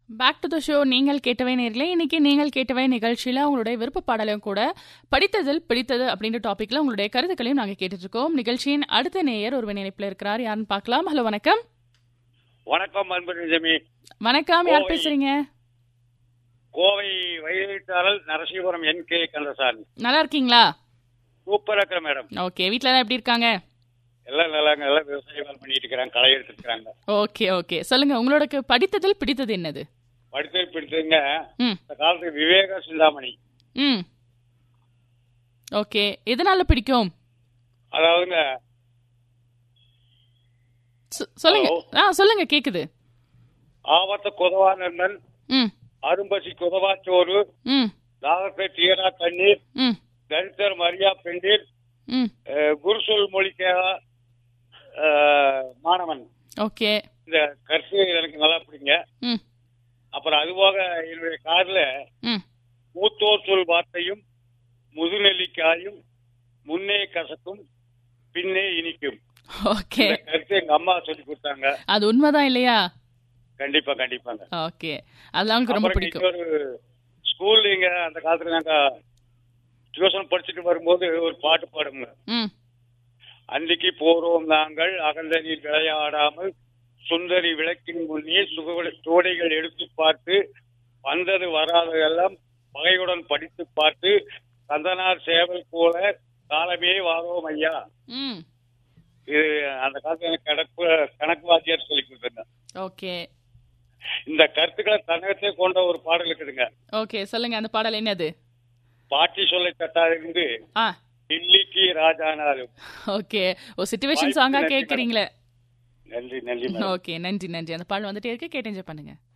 Back to the show நீங்கள் கேட்டவை நேர்களே இன்னைக்கு நீங்கள் கேட்டவை நிகழ்ச்சியில் உங்களுடைய விருப்ப பாடலையும் கூட படித்ததில் பிடித்தது அப்படின்ற டாபிக்ல உங்களுடைய கருத்துக்களையும் நாங்கள் கேட்டுட்டு இருக்கோம் நிகழ்ச்சியின் அடுத்த நேயர் ஒரு இணைப்பில் இருக்கிறார் யாருன்னு பார்க்கலாம் ஹலோ வணக்கம் வணக்கம் அன்பு நிஜமி வணக்கம் யார் கோவை. பேசுறீங்க கோவை வயதாளர் நரசிபுரம் என் கே கந்தசாமி நல்லா இருக்கீங்களா சூப்பரா இருக்கிற மேடம் ஓகே வீட்டில் எல்லாம் எப்படி இருக்காங்க எல்லாம் நல்லாங்க எல்லாம் விவசாயம் பண்ணிட்டு இருக்கிறாங்க களை எடுத்துட்டு இருக்காங்க ஓகே ஓகே சொல்லுங்க உங்களுக்கு படித்ததில் பிடித்தது என்னது படித்து பிடித்துங்க ம் இந்த காலத்துக்கு விவேக சிந்தாமணி ம் ஓகே எதனால பிடிக்கும் அதாவதுங்க சொ- சொல்லுங்க ஆ சொல்லுங்க கேக்குது ஆபத்து குதவா நண்பன் ம் அரும்பசி குதவா சோறு ம் தாகத்தை தீரா தண்ணீர் ம் தரித்தர் மரியா பெண்டீர் ம் அஹ், குருசொல் மொழிக்கேவா அஹ், மாணவன் ஓகே இந்த கருத்து எனக்கு நல்லா பிடிங்க ம் அப்புறம் அதுபோக என்னுடைய காதுல ம் மூத்தோர் சொல் வார்த்தையும் முதுநெல்லிக்காயும் முன்னே கசக்கும் பின்னே இனிக்கும் ஓகே இந்த கருத்து எங்க அம்மா சொல்லி கொடுத்தாங்க அது உண்மைதான் இல்லையா கண்டிப்பா கண்டிப்பாங்க ஓகே அதெல்லாம் உங்களுக்கு ரொம்ப அப்புறம் பிடிக்கும் இன்னொரு ஸ்கூல்ல அந்த காலத்துல நாங்க டியூஷன் படிச்சுட்டு வரும்போது ஒரு பாட்டு பாடுங்க ம் அன்றைக்கு போறோம் நாங்கள் அகந்தனில் விளையாடாமல் சுந்தரி விளக்கின் முன்னே சுக தோடைகள் எடுத்து பார்த்து வந்தது வராததெல்லாம் பகையுடன் படித்து பார்த்து கந்தனார் சேவல் போல காலமே வாரோம் ஐயா ம் இது அந்த காலத்துல எனக்கு கணக்கு கணக்கு வாத்தியார் சொல்லி கொடுத்துருங்க ஓகே இந்த கருத்துக்களை தன்னகத்தை கொண்ட ஒரு பாடல் இருக்குதுங்க ஓகே சொல்லுங்க அந்த பாடல் என்னது பாட்டி சொல்லை தட்டாதிருந்து ஆ டில்லிக்கு ராஜானாலும் ஓகே ஒரு சிச்சுவேஷன் சாங்கா கேக்குறீங்களே நன்றி நன்றி மேடம் ஓகே நன்றி நன்றி அந்த பாடல் வந்துட்டே இருக்கு கேட்டு enjoy பண்ணுங்க